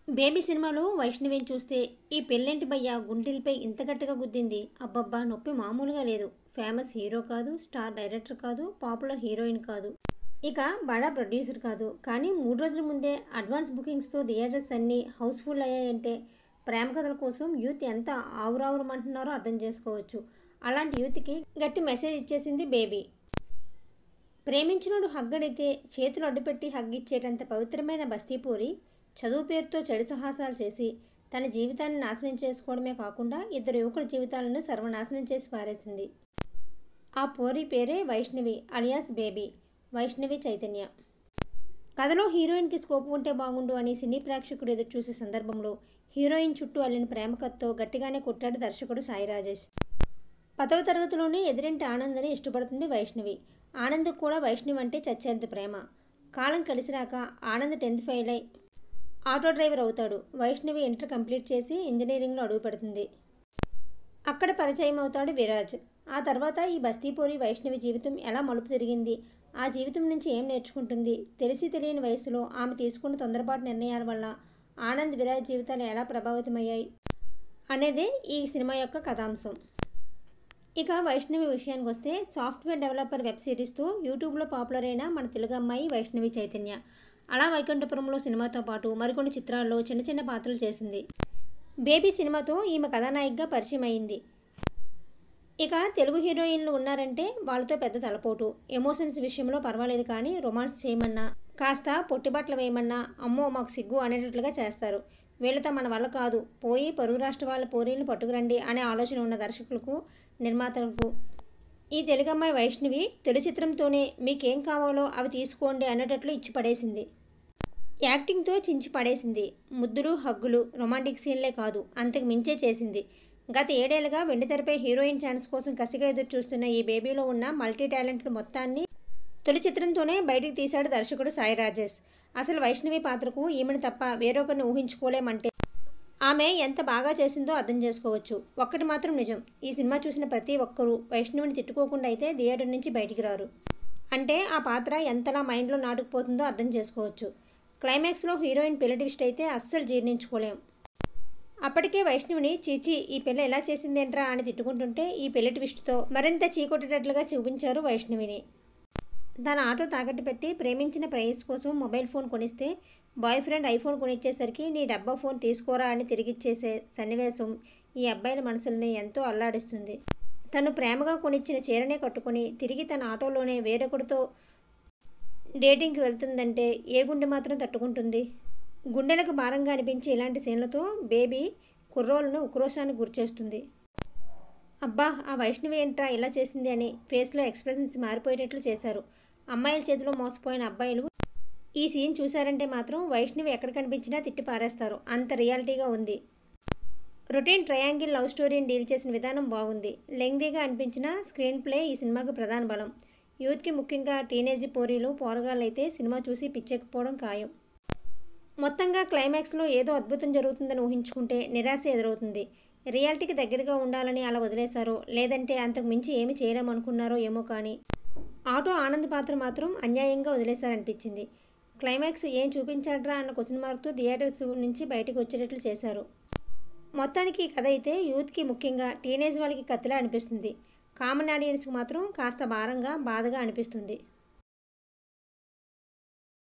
baby సినిమాలో వైష్ణవిని చూస్తే ఈ పెళ్ళంటి భయ్య గుండెలపై ఇంత గట్టిగా గుద్దింది అబ్బబ్బా నొప్పి మామూలుగా లేదు ఫేమస్ హీరో కాదు స్టార్ డైరెక్టర్ కాదు పాపులర్ హీరోయిన్ కాదు ఇక బడా ప్రొడ్యూసర్ కాదు కానీ మూడు రోజుల ముందే అడ్వాన్స్ బుకింగ్స్తో థియేటర్స్ అన్నీ హౌస్ఫుల్ అయ్యాయంటే ప్రేమ కథల కోసం యూత్ ఎంత ఆవురావురమంటున్నారో అర్థం చేసుకోవచ్చు అలాంటి యూత్కి గట్టి మెసేజ్ ఇచ్చేసింది బేబీ ప్రేమించినోడు హగ్గడితే చేతులు అడ్డుపెట్టి హగ్గిచ్చేటంత పవిత్రమైన బస్తీపూరి చదువు పేరుతో చెడు సాహసాలు చేసి తన జీవితాన్ని నాశనం చేసుకోవడమే కాకుండా ఇద్దరు యువకుల జీవితాలను సర్వనాశనం చేసి పారేసింది ఆ పోరి పేరే వైష్ణవి అలియాస్ బేబీ వైష్ణవి చైతన్య కథలో హీరోయిన్కి స్కోప్ ఉంటే బాగుండు అని సినీ ప్రేక్షకుడు ఎదురు చూసే సందర్భంలో హీరోయిన్ చుట్టూ అల్లిన ప్రేమ కథతో గట్టిగానే కొట్టాడు దర్శకుడు సాయి రాజేష్ పదవ తరగతిలోనే ఎదురింటి ఆనందని ఇష్టపడుతుంది వైష్ణవి ఆనంద్ కూడా వైష్ణవి అంటే చచ్చేంత ప్రేమ కాలం కలిసిరాక ఆనంద్ టెన్త్ ఫెయిల్ అయి ఆటో డ్రైవర్ అవుతాడు వైష్ణవి ఇంటర్ కంప్లీట్ చేసి ఇంజనీరింగ్లో అడుగు పెడుతుంది అక్కడ పరిచయం అవుతాడు విరాజ్ ఆ తర్వాత ఈ బస్తీపూరి వైష్ణవి జీవితం ఎలా మలుపు తిరిగింది ఆ జీవితం నుంచి ఏం నేర్చుకుంటుంది తెలిసి తెలియని వయసులో ఆమె తీసుకున్న తొందరపాటు నిర్ణయాల వల్ల ఆనంద్ విరాజ్ జీవితాలు ఎలా ప్రభావితమయ్యాయి అనేదే ఈ సినిమా యొక్క కథాంశం ఇక వైష్ణవి విషయానికి వస్తే సాఫ్ట్వేర్ డెవలపర్ వెబ్ సిరీస్తో యూట్యూబ్లో పాపులర్ అయిన మన తెలుగు అమ్మాయి వైష్ణవి చైతన్య అలా వైకుంఠపురంలో సినిమాతో పాటు మరికొన్ని చిత్రాల్లో చిన్న చిన్న పాత్రలు చేసింది బేబీ సినిమాతో ఈమె కథానాయికగా పరిచయం అయింది ఇక తెలుగు హీరోయిన్లు ఉన్నారంటే వాళ్ళతో పెద్ద తలపోటు ఎమోషన్స్ విషయంలో పర్వాలేదు కానీ రొమాన్స్ చేయమన్నా కాస్త పొట్టిబట్టలు వేయమన్నా అమ్మో మాకు సిగ్గు అనేటట్లుగా చేస్తారు వీళ్ళతో మన వల్ల కాదు పోయి పరుగు రాష్ట్ర వాళ్ళ పోరీలను పట్టుకురండి అనే ఆలోచన ఉన్న దర్శకులకు నిర్మాతలకు ఈ తెలుగమ్మాయి వైష్ణవి తొలి చిత్రంతోనే మీకేం కావాలో అవి తీసుకోండి అనేటట్లు ఇచ్చి పడేసింది యాక్టింగ్తో చించి పడేసింది ముద్దులు హగ్గులు రొమాంటిక్ సీన్లే కాదు అంతకు మించే చేసింది గత ఏడేళ్లుగా వెండితెరపై హీరోయిన్ ఛాన్స్ కోసం కసిగా ఎదురు చూస్తున్న ఈ బేబీలో ఉన్న మల్టీ టాలెంట్లు మొత్తాన్ని తొలి చిత్రంతోనే బయటికి తీశాడు దర్శకుడు సాయి రాజేష్ అసలు వైష్ణవి పాత్రకు ఈమెను తప్ప వేరొకరిని ఊహించుకోలేమంటే ఆమె ఎంత బాగా చేసిందో అర్థం చేసుకోవచ్చు ఒక్కటి మాత్రం నిజం ఈ సినిమా చూసిన ప్రతి ఒక్కరూ వైష్ణవిని తిట్టుకోకుండా అయితే థియేటర్ నుంచి బయటికి రారు అంటే ఆ పాత్ర ఎంతలా మైండ్లో నాటుకుపోతుందో అర్థం చేసుకోవచ్చు క్లైమాక్స్లో హీరోయిన్ పెళ్లి ట్విస్ట్ అయితే అస్సలు జీర్ణించుకోలేం అప్పటికే వైష్ణవిని చీచి ఈ పిల్ల ఎలా చేసిందేంట్రా అని తిట్టుకుంటుంటే ఈ పెళ్లి ట్విస్ట్తో మరింత చీకొట్టేటట్లుగా చూపించారు వైష్ణవిని తన ఆటో తాకట్టు పెట్టి ప్రేమించిన ప్రైస్ కోసం మొబైల్ ఫోన్ కొనిస్తే బాయ్ ఫ్రెండ్ ఐఫోన్ కొనిచ్చేసరికి నీ డబ్బా ఫోన్ తీసుకోరా అని తిరిగిచ్చేసే సన్నివేశం ఈ అబ్బాయిల మనసుల్ని ఎంతో అల్లాడిస్తుంది తను ప్రేమగా కొనిచ్చిన చీరనే కట్టుకొని తిరిగి తన ఆటోలోనే వేరొకరితో డేటింగ్కి వెళ్తుందంటే ఏ గుండె మాత్రం తట్టుకుంటుంది గుండెలకు భారంగా అనిపించే ఇలాంటి సీన్లతో బేబీ కుర్రోలను ఉక్రోషానికి గురిచేస్తుంది అబ్బా ఆ వైష్ణవి ఏంట్రా ఇలా చేసింది అని ఫేస్లో ఎక్స్ప్రెషన్స్ మారిపోయేటట్లు చేశారు అమ్మాయిల చేతిలో మోసపోయిన అబ్బాయిలు ఈ సీన్ చూశారంటే మాత్రం వైష్ణవి ఎక్కడ కనిపించినా తిట్టి పారేస్తారు అంత రియాలిటీగా ఉంది రొటీన్ ట్రయాంగిల్ లవ్ స్టోరీని డీల్ చేసిన విధానం బాగుంది లెంగ్దీగా అనిపించిన స్క్రీన్ ప్లే ఈ సినిమాకు ప్రధాన బలం యూత్కి ముఖ్యంగా టీనేజీ పోరీలు పోరగాళ్ళైతే సినిమా చూసి పిచ్చెక్కిపోవడం ఖాయం మొత్తంగా క్లైమాక్స్లో ఏదో అద్భుతం జరుగుతుందని ఊహించుకుంటే నిరాశ ఎదురవుతుంది రియాలిటీకి దగ్గరగా ఉండాలని అలా వదిలేశారో లేదంటే అంతకు మించి ఏమి చేయలేమనుకున్నారో ఏమో కానీ ఆటో ఆనంద్ పాత్ర మాత్రం అన్యాయంగా వదిలేశారనిపించింది క్లైమాక్స్ ఏం చూపించాడ్రా అన్న క్వశ్చన్ మార్క్తో థియేటర్స్ నుంచి బయటకు వచ్చేటట్లు చేశారు మొత్తానికి ఈ కథ అయితే యూత్కి ముఖ్యంగా టీనేజ్ వాళ్ళకి కత్తిలా అనిపిస్తుంది కామన్ ఆడియన్స్కి మాత్రం కాస్త భారంగా బాధగా అనిపిస్తుంది